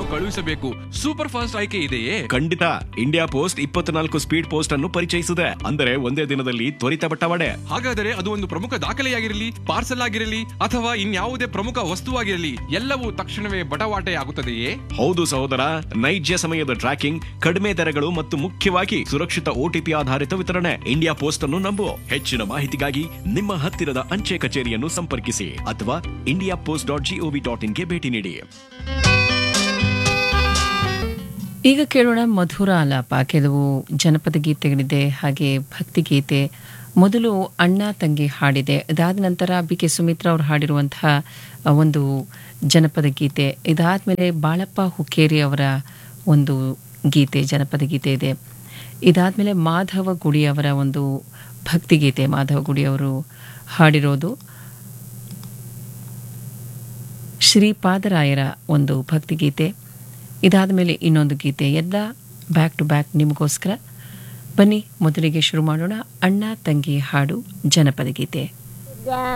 ಕಳುಹಿಸಬೇಕು super fast ಆಯ್ಕೆ ಇದೆಯೇ ಖಂಡಿತ ಇಂಡಿಯಾ ಪೋಸ್ಟ್ ಇಪ್ಪತ್ನಾಲ್ಕು ಸ್ಪೀಡ್ ಪೋಸ್ಟ್ ಅನ್ನು ಪರಿಚಯಿಸಿದೆ ಅಂದರೆ ಒಂದೇ ದಿನದಲ್ಲಿ ತ್ವರಿತ ಬಟ್ಟವಾಡೆ ಹಾಗಾದರೆ ಅದು ಒಂದು ಪ್ರಮುಖ ದಾಖಲೆಯಾಗಿರಲಿ ಪಾರ್ಸಲ್ ಆಗಿರಲಿ ಅಥವಾ ಇನ್ಯಾವುದೇ ಪ್ರಮುಖ ವಸ್ತುವಾಗಿರಲಿ ಎಲ್ಲವೂ ತಕ್ಷಣವೇ ಬಟವಾಟೆ ಆಗುತ್ತದೆಯೇ ಹೌದು ಸಹೋದರ ನೈಜ ಸಮಯದ ಟ್ರ್ಯಾಕಿಂಗ್ ಕಡಿಮೆ ದರಗಳು ಮತ್ತು ಮುಖ್ಯವಾಗಿ ಸುರಕ್ಷಿತ ಓಟಿಪಿ ಆಧಾರಿತ ವಿತರಣೆ ಇಂಡಿಯಾ ಪೋಸ್ಟ್ ಅನ್ನು ನಂಬು ಹೆಚ್ಚಿನ ಮಾಹಿತಿಗಾಗಿ ನಿಮ್ಮ ಹತ್ತಿರದ ಅಂಚೆ ಕಚೇರಿಯನ್ನು ಸಂಪರ್ಕಿಸಿ ಅಥವಾ India post dot G O ಇನ್ಗೆ ಭೇಟಿ ನೀಡಿ ಈಗ ಕೇಳೋಣ ಮಧುರ ಆಲಾಪ ಕೆಲವು ಜನಪದ ಗೀತೆಗಳಿದೆ ಹಾಗೆ ಭಕ್ತಿ ಗೀತೆ ಮೊದಲು ಅಣ್ಣ ತಂಗಿ ಹಾಡಿದೆ ಇದಾದ ನಂತರ ಬಿ ಕೆ ಸುಮಿತ್ರಾ ಅವರು ಹಾಡಿರುವಂತಹ ಒಂದು ಜನಪದ ಗೀತೆ ಇದಾದಮೇಲೆ ಬಾಳಪ್ಪ ಹುಕ್ಕೇರಿ ಅವರ ಒಂದು ಗೀತೆ ಜನಪದ ಗೀತೆ ಇದೆ ಇದಾದಮೇಲೆ ಮಾಧವ ಗುಡಿ ಅವರ ಒಂದು ಭಕ್ತಿಗೀತೆ ಮಾಧವ ಗುಡಿ ಅವರು ಹಾಡಿರೋದು ಶ್ರೀಪಾದರಾಯರ ಒಂದು ಭಕ್ತಿಗೀತೆ ಇದಾದ ಮೇಲೆ ಇನ್ನೊಂದು ಗೀತೆ ಎಲ್ಲ ಬ್ಯಾಕ್ ಟು ಬ್ಯಾಕ್ ನಿಮಗೋಸ್ಕರ ಬನ್ನಿ ಮೊದಲಿಗೆ ಶುರು ಮಾಡೋಣ ಅಣ್ಣ ತಂಗಿ ಹಾಡು ಜನಪದ ಗೀತೆ